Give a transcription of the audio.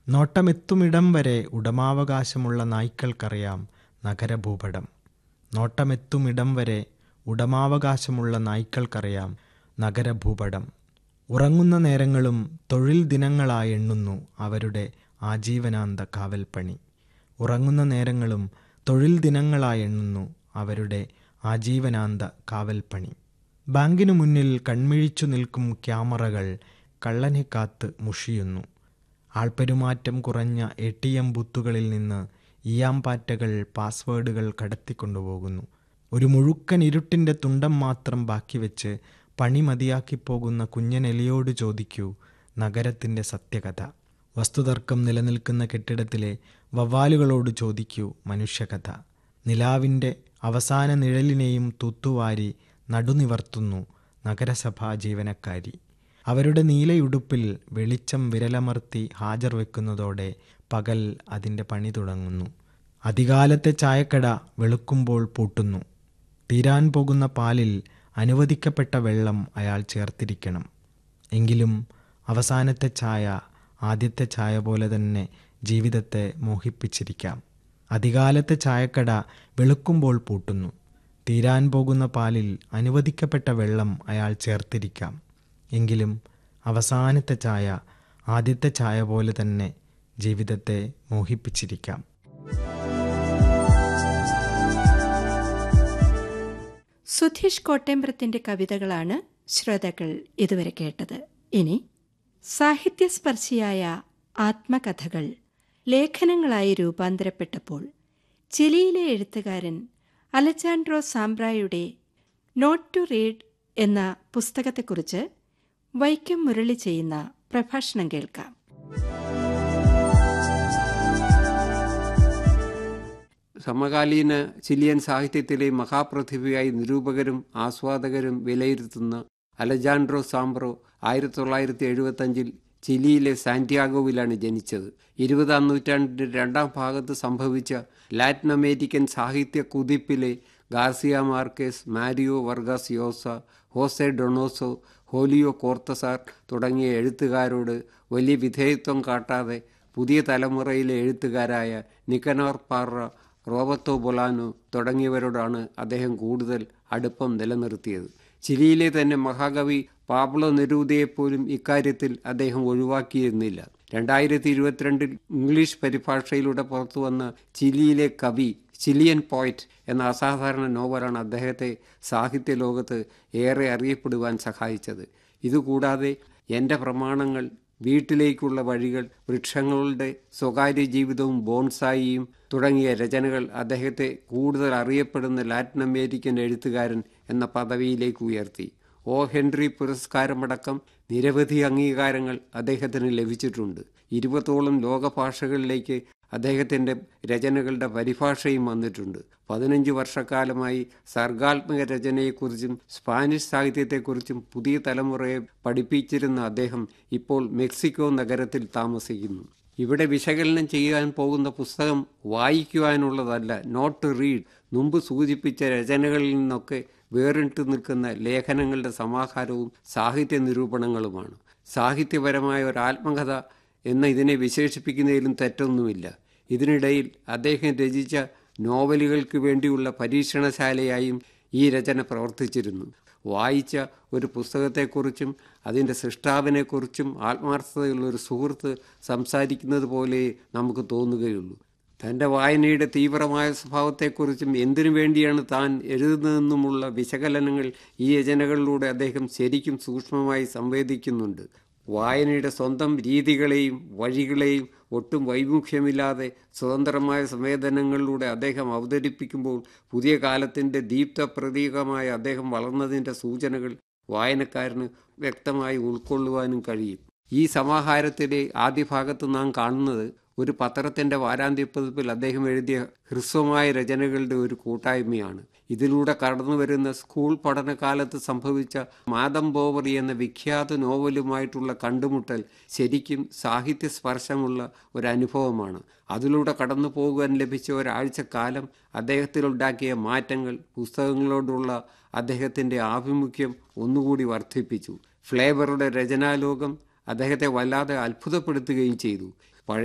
നോട്ടമെത്തുമിടം വരെ ഉടമാവകാശമുള്ള നായ്ക്കൾക്കറിയാം നഗരഭൂപടം നോട്ടമെത്തുമിടം വരെ ഉടമാവകാശമുള്ള നായ്ക്കൾക്കറിയാം നഗരഭൂപടം ഉറങ്ങുന്ന നേരങ്ങളും തൊഴിൽ ദിനങ്ങളായി എണ്ണുന്നു അവരുടെ ആജീവനാന്ത കാവൽപ്പണി ഉറങ്ങുന്ന നേരങ്ങളും തൊഴിൽ ദിനങ്ങളായി എണ്ണുന്നു അവരുടെ ആജീവനാന്ത കാവൽപ്പണി ബാങ്കിനു മുന്നിൽ കൺമിഴിച്ചു നിൽക്കും ക്യാമറകൾ കള്ളനെ കാത്ത് മുഷിയുന്നു ആൾപ്പെരുമാറ്റം കുറഞ്ഞ എ ടി എം ബൂത്തുകളിൽ നിന്ന് ഇയാംപാറ്റകൾ പാസ്വേഡുകൾ കടത്തിക്കൊണ്ടുപോകുന്നു ഒരു മുഴുക്കൻ ഇരുട്ടിൻ്റെ തുണ്ടം മാത്രം ബാക്കി വെച്ച് പണി മതിയാക്കിപ്പോകുന്ന കുഞ്ഞനെലിയോട് ചോദിക്കൂ നഗരത്തിൻ്റെ സത്യകഥ വസ്തുതർക്കം നിലനിൽക്കുന്ന കെട്ടിടത്തിലെ വവ്വാലുകളോട് ചോദിക്കൂ മനുഷ്യകഥ നിലാവിൻ്റെ അവസാന നിഴലിനെയും തൂത്തുവാരി നടുനിവർത്തുന്നു നഗരസഭാ ജീവനക്കാരി അവരുടെ നീലയുടുപ്പിൽ വെളിച്ചം വിരലമർത്തി ഹാജർ വെക്കുന്നതോടെ പകൽ അതിൻ്റെ പണി തുടങ്ങുന്നു അധികാലത്തെ ചായക്കട വെളുക്കുമ്പോൾ പൂട്ടുന്നു തീരാൻ പോകുന്ന പാലിൽ അനുവദിക്കപ്പെട്ട വെള്ളം അയാൾ ചേർത്തിരിക്കണം എങ്കിലും അവസാനത്തെ ചായ ആദ്യത്തെ ചായ പോലെ തന്നെ ജീവിതത്തെ മോഹിപ്പിച്ചിരിക്കാം അധികാലത്തെ ചായക്കട വെളുക്കുമ്പോൾ പൂട്ടുന്നു തീരാൻ പോകുന്ന പാലിൽ അനുവദിക്കപ്പെട്ട വെള്ളം അയാൾ ചേർത്തിരിക്കാം എങ്കിലും അവസാനത്തെ ചായ ആദ്യത്തെ ചായ പോലെ തന്നെ ജീവിതത്തെ മോഹിപ്പിച്ചിരിക്കാം സുധീഷ് കോട്ടേമ്പ്രത്തിന്റെ കവിതകളാണ് ശ്രോതാക്കൾ ഇതുവരെ കേട്ടത് ഇനി സാഹിത്യസ്പർശിയായ ആത്മകഥകൾ ലേഖനങ്ങളായി രൂപാന്തരപ്പെട്ടപ്പോൾ ചിലിയിലെ എഴുത്തുകാരൻ അലജാൻഡ്രോ സാംബ്രായുടെ നോട്ട് ടു റീഡ് എന്ന പുസ്തകത്തെക്കുറിച്ച് വൈക്കം മുരളി ചെയ്യുന്ന പ്രഭാഷണം കേൾക്കാം സമകാലീന ചിലിയൻ സാഹിത്യത്തിലെ മഹാപ്രതിഭയായി നിരൂപകരും ആസ്വാദകരും വിലയിരുത്തുന്ന അലജാൻഡ്രോ സാംബ്രോ ആയിരത്തി തൊള്ളായിരത്തി എഴുപത്തഞ്ചിൽ ചിലിയിലെ സാന്റിയാഗോവിലാണ് ജനിച്ചത് ഇരുപതാം നൂറ്റാണ്ടിന്റെ രണ്ടാം ഭാഗത്ത് സംഭവിച്ച ലാറ്റിൻ അമേരിക്കൻ സാഹിത്യ കുതിപ്പിലെ Garcia Marquez Mario Vargas Llosa Jose Donoso Julio Cortazar തുടങ്ങിയ എഴുത്തുകാരോട് വലിയ വിധേയത്വം കാട്ടാതെ പുതിയ തലമുറയിലെ എഴുത്തുകാരായ നിക്കനോർ പാറ റോബർട്ടോ ബൊലാനോ തുടങ്ങിയവരോടാണ് അദ്ദേഹം കൂടുതൽ അടുപ്പം നിലനിർത്തിയത് ചിലിയിലെ തന്നെ മഹാകവി പാബ്ലോ നെരൂദയെപ്പോലും ഇക്കാര്യത്തിൽ അദ്ദേഹം ഒഴിവാക്കിയിരുന്നില്ല രണ്ടായിരത്തി ഇരുപത്തിരണ്ടിൽ ഇംഗ്ലീഷ് പരിഭാഷയിലൂടെ പുറത്തുവന്ന ചിലിയിലെ കവി ചിലിയൻ പോയിറ്റ് എന്ന അസാധാരണ നോവലാണ് അദ്ദേഹത്തെ സാഹിത്യ ലോകത്ത് ഏറെ അറിയപ്പെടുവാൻ സഹായിച്ചത് ഇതുകൂടാതെ എൻ്റെ പ്രമാണങ്ങൾ വീട്ടിലേക്കുള്ള വഴികൾ വൃക്ഷങ്ങളുടെ സ്വകാര്യ ജീവിതവും ബോൺസായിയും തുടങ്ങിയ രചനകൾ അദ്ദേഹത്തെ കൂടുതൽ അറിയപ്പെടുന്ന ലാറ്റിൻ അമേരിക്കൻ എഴുത്തുകാരൻ എന്ന പദവിയിലേക്ക് ഉയർത്തി ഒ ഹെൻറി പുരസ്കാരമടക്കം നിരവധി അംഗീകാരങ്ങൾ അദ്ദേഹത്തിന് ലഭിച്ചിട്ടുണ്ട് ഇരുപത്തോളം ലോകഭാഷകളിലേക്ക് അദ്ദേഹത്തിൻ്റെ രചനകളുടെ പരിഭാഷയും വന്നിട്ടുണ്ട് പതിനഞ്ച് വർഷക്കാലമായി സർഗാത്മക രചനയെക്കുറിച്ചും സ്പാനിഷ് സാഹിത്യത്തെക്കുറിച്ചും പുതിയ തലമുറയെ പഠിപ്പിച്ചിരുന്ന അദ്ദേഹം ഇപ്പോൾ മെക്സിക്കോ നഗരത്തിൽ താമസിക്കുന്നു ഇവിടെ വിശകലനം ചെയ്യാൻ പോകുന്ന പുസ്തകം വായിക്കുവാനുള്ളതല്ല നോട്ട് ടു റീഡ് മുമ്പ് സൂചിപ്പിച്ച രചനകളിൽ നിന്നൊക്കെ വേറിട്ട് നിൽക്കുന്ന ലേഖനങ്ങളുടെ സമാഹാരവും സാഹിത്യ നിരൂപണങ്ങളുമാണ് സാഹിത്യപരമായ ഒരു ആത്മകഥ എന്ന ഇതിനെ വിശേഷിപ്പിക്കുന്നതിലും തെറ്റൊന്നുമില്ല ഇതിനിടയിൽ അദ്ദേഹം രചിച്ച നോവലുകൾക്ക് വേണ്ടിയുള്ള പരീക്ഷണശാലയായും ഈ രചന പ്രവർത്തിച്ചിരുന്നു വായിച്ച ഒരു പുസ്തകത്തെക്കുറിച്ചും അതിൻ്റെ സൃഷ്ടാവിനെക്കുറിച്ചും ആത്മാർത്ഥതയുള്ള ഒരു സുഹൃത്ത് സംസാരിക്കുന്നത് പോലെ നമുക്ക് തോന്നുകയുള്ളൂ തൻ്റെ വായനയുടെ തീവ്രമായ സ്വഭാവത്തെക്കുറിച്ചും എന്തിനു വേണ്ടിയാണ് താൻ എഴുതുന്നതെന്നുമുള്ള വിശകലനങ്ങൾ ഈ രചനകളിലൂടെ അദ്ദേഹം ശരിക്കും സൂക്ഷ്മമായി സംവേദിക്കുന്നുണ്ട് വായനയുടെ സ്വന്തം രീതികളെയും വഴികളെയും ഒട്ടും വൈമുഖ്യമില്ലാതെ സ്വതന്ത്രമായ സംവേദനങ്ങളിലൂടെ അദ്ദേഹം അവതരിപ്പിക്കുമ്പോൾ പുതിയ കാലത്തിൻ്റെ ദീപ്ത പ്രതീകമായ അദ്ദേഹം വളർന്നതിൻ്റെ സൂചനകൾ വായനക്കാരന് വ്യക്തമായി ഉൾക്കൊള്ളുവാനും കഴിയും ഈ സമാഹാരത്തിലെ ആദ്യ ഭാഗത്ത് നാം കാണുന്നത് ഒരു പത്രത്തിൻ്റെ വാരാന്ത്യപ്പതിപ്പിൽ അദ്ദേഹം എഴുതിയ ഹ്രസ്വമായ രചനകളുടെ ഒരു കൂട്ടായ്മയാണ് ഇതിലൂടെ കടന്നു വരുന്ന സ്കൂൾ പഠനകാലത്ത് സംഭവിച്ച മാദം ബോവറി എന്ന വിഖ്യാത നോവലുമായിട്ടുള്ള കണ്ടുമുട്ടൽ ശരിക്കും സാഹിത്യ സ്പർശമുള്ള ഒരു അനുഭവമാണ് അതിലൂടെ കടന്നു പോകുവാൻ ലഭിച്ച ഒരാഴ്ചക്കാലം അദ്ദേഹത്തിലുണ്ടാക്കിയ മാറ്റങ്ങൾ പുസ്തകങ്ങളോടുള്ള അദ്ദേഹത്തിൻ്റെ ആഭിമുഖ്യം ഒന്നുകൂടി വർദ്ധിപ്പിച്ചു ഫ്ലേവറുടെ രചനാലോകം അദ്ദേഹത്തെ വല്ലാതെ അത്ഭുതപ്പെടുത്തുകയും ചെയ്തു